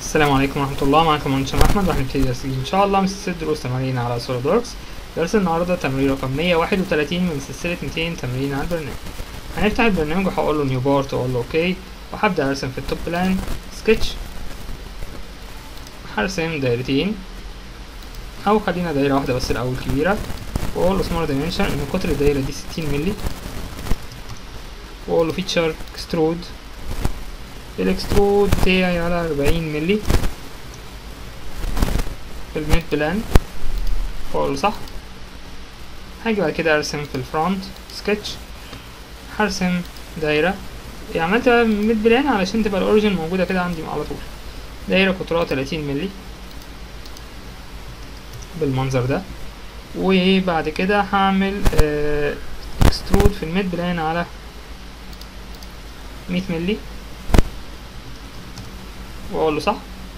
السلام عليكم ورحمة الله معكم مهندس أحمد وهنبتدي درس جديد إن شاء الله من سلسلة دروس تمارين على سوليد وركس درس النهاردة تمرين رقم 131 من سلسلة 200 تمرين على البرنامج هنفتح البرنامج وهقول له نيو بارت وأقول له أوكي وهبدأ أرسم في التوب بلان سكتش هرسم دايرتين أو خلينا دايرة واحدة بس الأول كبيرة وأقول له سمول دايمنشن إن قطر الدايرة دي 60 مللي وأقول له فيتشر اكسترود الاكسترود بتاعي على أربعين ملي في الميد بلان واقول له صح هاجي بعد كده ارسم في الفرونت سكتش هرسم دايرة يعني عملت ميد بلان علشان تبقى الاوريجن موجودة كده عندي على طول دايرة قطرها تلاتين ملي بالمنظر ده وبعد كده هعمل اه اكسترود في الميد بلان على مية ملي واقول له صح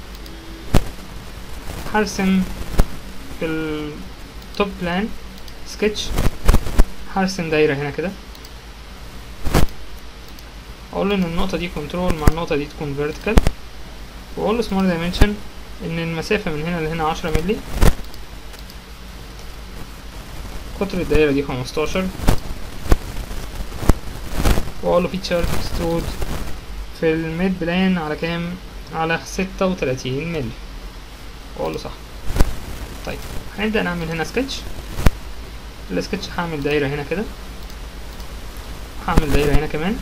هرسم في التوب بلان سكتش هرسم دايرة هنا كده اقول له ان النقطة دي كنترول مع النقطة دي تكون فيرتيكال واقول له سمول دايمنشن ان المسافة من هنا لهنا عشرة ملي قطر الدايرة دي خمستاشر واقول له فيتشر اكسترود في الميد بلان على كام على ستة وتلاتين ملي واقول له صح طيب هنبدأ نعمل هنا سكتش السكتش هعمل دايرة هنا كده هعمل دايرة هنا كمان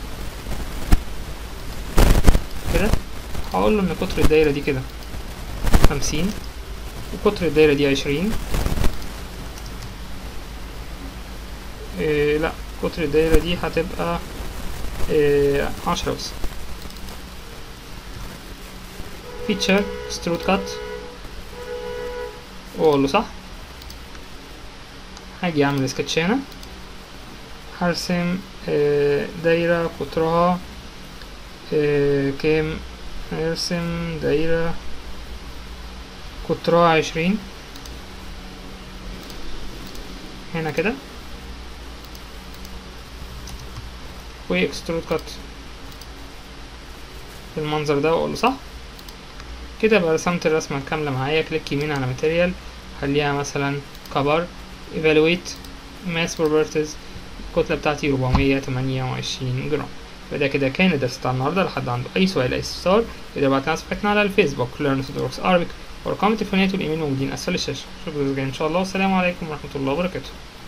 كده هقول له ان قطر الدايرة دي كده خمسين وقطر الدايرة دي عشرين إيه لا قطر الدايرة دي هتبقى إيه عشرة بس فيتشر سترود كات واقول له صح هاجي اعمل سكتش هنا هرسم دايرة قطرها كام هرسم دايرة قطرها عشرين هنا كده واكسترود كات بالمنظر ده واقول له صح كده بقى رسمت الرسمة الكاملة معايا كليك يمين على ماتيريال خليها مثلا كبر evaluate mass properties الكتلة بتاعتي 428 جرام فده كده كان الدرس بتاع النهاردة لحد عنده أي سؤال أي استفسار يقدر يبعتلنا صفحتنا على الفيسبوك learn to works Arabic وأرقام التليفونات والإيميل موجودين أسفل الشاشة شكرا جزيلا إن شاء الله والسلام عليكم ورحمة الله وبركاته